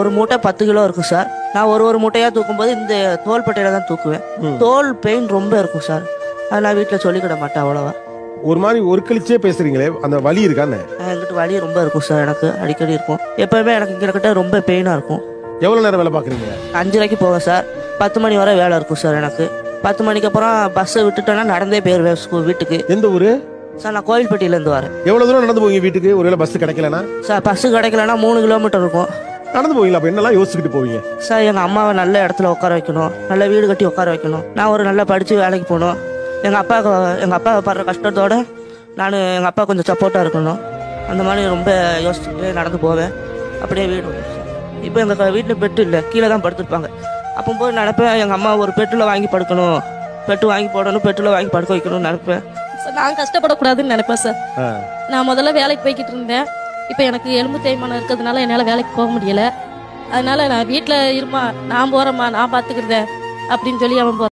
ஒரு மூட்டை பத்து கிலோ இருக்கும் சார் நான் ஒரு ஒரு மூட்டையாக தூக்கும்போது இந்த தோள்பட்டையில தான் தூக்குவேன் ம். தோல் பெயின் ரொம்ப இருக்கும் சார் அது நான் வீட்டில் சொல்லிக்கிட மாட்டேன் அவ்வளோவா ஒரு மாதிரி ஒரு கழிச்சே பேசுறீங்களே அந்த வலி இருக்கான்னு என்கிட்ட வலி ரொம்ப இருக்கும் சார் எனக்கு அடிக்கடி இருக்கும் எப்பவுமே எனக்கு இங்கே கிட்ட ரொம்ப பெயினாக இருக்கும் எவ்வளவு நேரம் வேலை பாக்குறீங்க அஞ்சரைக்கு போவேன் சார் பத்து மணி வரை வேலை இருக்கும் சார் எனக்கு பத்து மணிக்கு அப்புறம் பஸ்ஸை விட்டுட்டேன்னா நடந்தே போயிடுவேன் ஸ்கூல் வீட்டுக்கு எந்த ஊரு சார் நான் கோயில்பட்டியிலேருந்து வரேன் எவ்வளவு தூரம் நடந்து போவீங்க வீட்டுக்கு ஒருவேளை பஸ் கிடைக்கலனா சார் பஸ்ஸு கிடைக்கலன்னா மூணு கிலோமீட்டர் இருக்கும் நடந்து போவீங்களா அப்ப என்னெல்லாம் யோசிச்சுக்கிட்டு போவீங்க சார் எங்கள் அம்மாவை நல்ல இடத்துல உட்கார வைக்கணும் நல்ல வீடு கட்டி உட்கார வைக்கணும் நான் ஒரு நல்லா படித்து வேலைக்கு போகணும் எங்கள் அப்பாவுக்கு எங்கள் அப்பா படுற கஷ்டத்தோட நான் எங்கள் அப்பா கொஞ்சம் சப்போர்ட்டாக இருக்கணும் அந்த மாதிரி ரொம்ப யோசிச்சுட்டு நடந்து போவேன் அப்படியே வீடு வரும் சார். இப்போ எங்கள் வீட்டில் பெட்டு இல்லை கீழே தான் படுத்துருப்பாங்க அப்போ போய் நடப்பேன் எங்கள் அம்மா ஒரு பெட்டில் வாங்கி படுக்கணும் பெட்டு வாங்கி போடணும் பெட்டில் வாங்கி படுக்க வைக்கணும்னு நினைப்பேன் சார் நான் கஷ்டப்படக்கூடாதுன்னு நினைப்பேன் சார் ஆ. நான் முதல்ல வேலைக்கு போய்கிட்டு இருந்தேன் இப்போ எனக்கு எலும்பு தேய்மானம் இருக்கிறதுனால என்னால் வேலைக்கு போக முடியல அதனால நான் வீட்டில் இருமா நான் போகிறேம்மா நான் பார்த்துக்கிறதேன் அப்படின்னு சொல்லி அவன் போகிறான்